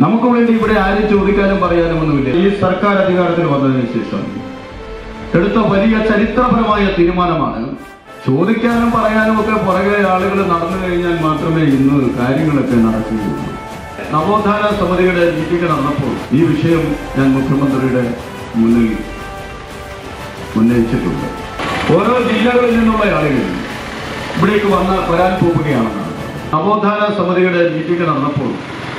നമുക്ക് വേണ്ടി ഇവിടെ ആരും ചോദിക്കാനും പറയാനും ഒന്നുമില്ല ഈ സർക്കാർ അധികാരത്തിൽ വന്നതിന് ശേഷം എടുത്ത വലിയ ചരിത്രപരമായ തീരുമാനമാണ് ചോദിക്കാനും പറയാനും ഒക്കെ പുറകെ ആളുകൾ നടന്നു കഴിഞ്ഞാൽ മാത്രമേ ഇന്ന് കാര്യങ്ങളൊക്കെ നടക്കുകയുള്ളൂ നവോത്ഥാന സമിതിയുടെ മീറ്റിംഗ് നടന്നപ്പോൾ ഈ വിഷയം ഞാൻ മുഖ്യമന്ത്രിയുടെ മുന്നിൽ ഉന്നയിച്ചിട്ടുണ്ട് ഓരോ ജില്ലകളിൽ നിന്നുള്ള ആളുകൾ ഇവിടേക്ക് വന്ന് വരാൻ പോവുകയാണെന്നാണ് നവോത്ഥാന സമിതിയുടെ മീറ്റിംഗ് നടന്നപ്പോൾ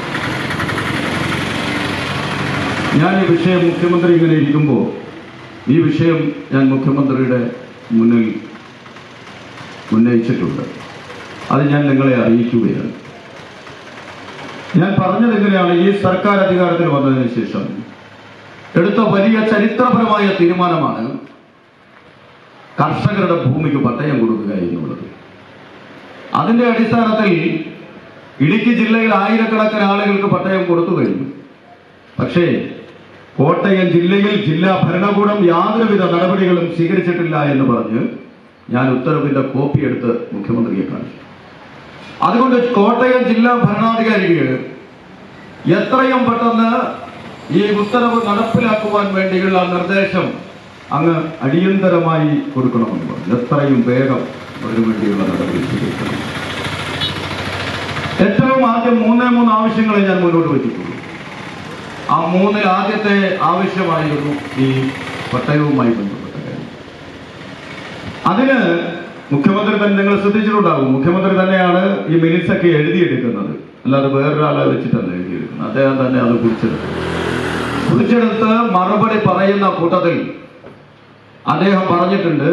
ഞാൻ ഈ വിഷയം മുഖ്യമന്ത്രി ഇങ്ങനെ ഇരിക്കുമ്പോൾ ഈ വിഷയം ഞാൻ മുഖ്യമന്ത്രിയുടെ മുന്നിൽ ഉന്നയിച്ചിട്ടുണ്ട് അത് ഞാൻ നിങ്ങളെ അറിയിക്കുകയാണ് ഞാൻ പറഞ്ഞത് എങ്ങനെയാണ് ഈ സർക്കാർ അധികാരത്തിൽ വന്നതിന് ശേഷം എടുത്ത വലിയ ചരിത്രപരമായ തീരുമാനമാണ് കർഷകരുടെ ഭൂമിക്ക് പട്ടയം കൊടുക്കുക എന്നുള്ളത് അതിന്റെ അടിസ്ഥാനത്തിൽ ഇടുക്കി ജില്ലയിൽ ആയിരക്കണക്കിന് ആളുകൾക്ക് പട്ടയം കൊടുത്തു കഴിഞ്ഞു പക്ഷേ കോട്ടയം ജില്ലയിൽ ജില്ലാ ഭരണകൂടം യാതൊരുവിധ നടപടികളും സ്വീകരിച്ചിട്ടില്ല എന്ന് പറഞ്ഞ് ഞാൻ ഉത്തരവിന്റെ കോപ്പി എടുത്ത് മുഖ്യമന്ത്രിയെ കാണിച്ചു അതുകൊണ്ട് കോട്ടയം ജില്ലാ ഭരണാധികാരികൾ എത്രയും പെട്ടെന്ന് ഈ ഉത്തരവ് നടപ്പിലാക്കുവാൻ വേണ്ടിയുള്ള നിർദ്ദേശം അങ്ങ് അടിയന്തരമായി കൊടുക്കണമെന്ന് പറഞ്ഞു എത്രയും വേഗം അതിനു വേണ്ടിയുള്ള നടപടി സ്വീകരിക്കണം ഏറ്റവും ആദ്യം മൂന്നേ മൂന്ന് ആവശ്യങ്ങളെ ഞാൻ മുന്നോട്ട് വെച്ചിട്ടുള്ളൂ ആ മൂന്നിൽ ആദ്യത്തെ ആവശ്യമായിരുന്നു ഈ പട്ടയവുമായി ബന്ധപ്പെട്ട കാര്യം അതിന് മുഖ്യമന്ത്രി തന്നെ നിങ്ങൾ ശ്രദ്ധിച്ചിട്ടുണ്ടാകും മുഖ്യമന്ത്രി തന്നെയാണ് ഈ മിനിറ്റ്സ് ഒക്കെ എഴുതിയെടുക്കുന്നത് അല്ലാതെ വേറൊരാളെ വെച്ചിട്ടല്ല എഴുതിയെടുക്കുന്നത് അദ്ദേഹം തന്നെ അത് കുറിച്ചെടുത്തു കുറിച്ചെടുത്ത് മറുപടി പറയുന്ന കൂട്ടത്തിൽ അദ്ദേഹം പറഞ്ഞിട്ടുണ്ട്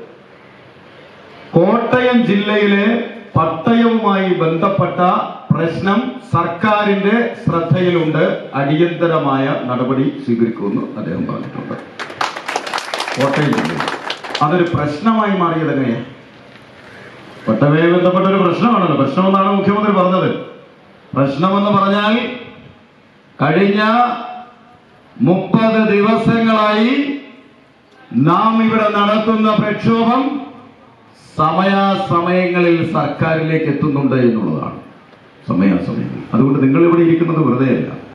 കോട്ടയം ജില്ലയിലെ പട്ടയവുമായി ബന്ധപ്പെട്ട പ്രശ്നം സർക്കാരിന്റെ ശ്രദ്ധയിലുണ്ട് അടിയന്തരമായ നടപടി സ്വീകരിക്കുമെന്ന് അദ്ദേഹം പറഞ്ഞിട്ടുണ്ട് കോട്ടയം ജില്ലയിൽ അതൊരു പ്രശ്നമായി മാറിയത് എങ്ങനെയാണ് പട്ടയവുമായി ബന്ധപ്പെട്ട ഒരു പ്രശ്നമാണല്ലോ പ്രശ്നമെന്നാണ് മുഖ്യമന്ത്രി പറഞ്ഞത് പ്രശ്നമെന്ന് പറഞ്ഞാൽ കഴിഞ്ഞ മുപ്പത് ദിവസങ്ങളായി നാം ഇവിടെ നടത്തുന്ന പ്രക്ഷോഭം സമയാസമയങ്ങളിൽ സർക്കാരിലേക്ക് എത്തുന്നുണ്ട് എന്നുള്ളതാണ് സമയാസമയങ്ങൾ അതുകൊണ്ട് നിങ്ങൾ ഇവിടെ ഇരിക്കുന്നത് വെറുതെ അല്ല